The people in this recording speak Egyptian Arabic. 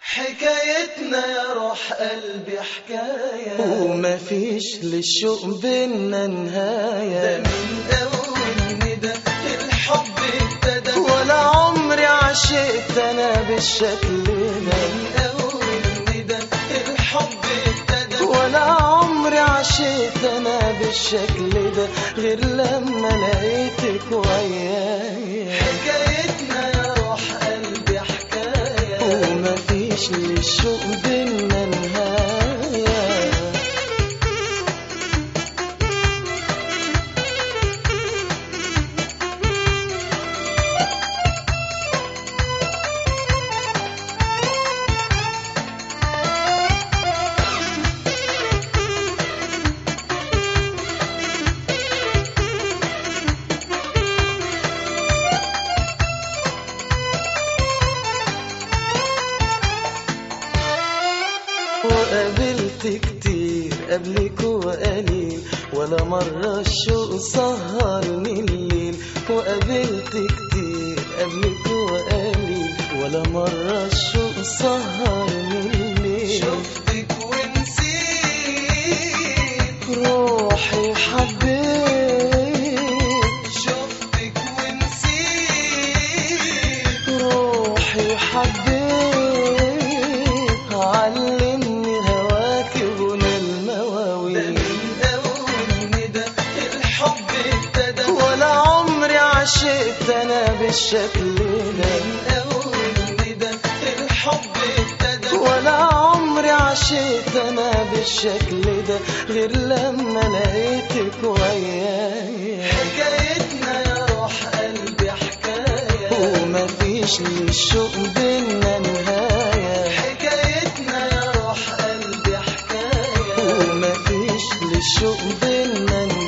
حكايتنا يا روح قلبي حكاية وما فيش للشوق بينا ده نهاية من أول ندى الحب ابتدى ولا عمري عشقت انا بالشكل ده من أول ندى الحب ابتدى ولا عمري عشقت انا بالشكل ده غير لما لقيتك وياي حكايتنا يا روح قلبي حكاية وما فيش للشوق بينا نهاية وقابلت كتير قبلك وقليل ولا مرة الشوق سهرني الليل وقابلت كتير قبلك وقليل ولا مرة الشوق سهرني الليل شفتك ونسيت روحي حبيت شفتك ونسيت روحي حبيت علمني هواك غنى ده المواويل من أول ندى الحب ابتدى ولا عمري عشقت انا بالشكل ده من أول ندى الحب ابتدى ولا عمري عشقت انا بالشكل ده غير لما لقيتك وياي حكايتنا يا روح قلبي حكاية وما فيش للشوق بينا نهاية حكايتنا يا روح قلبي حكاية وما فيش للشوق بينا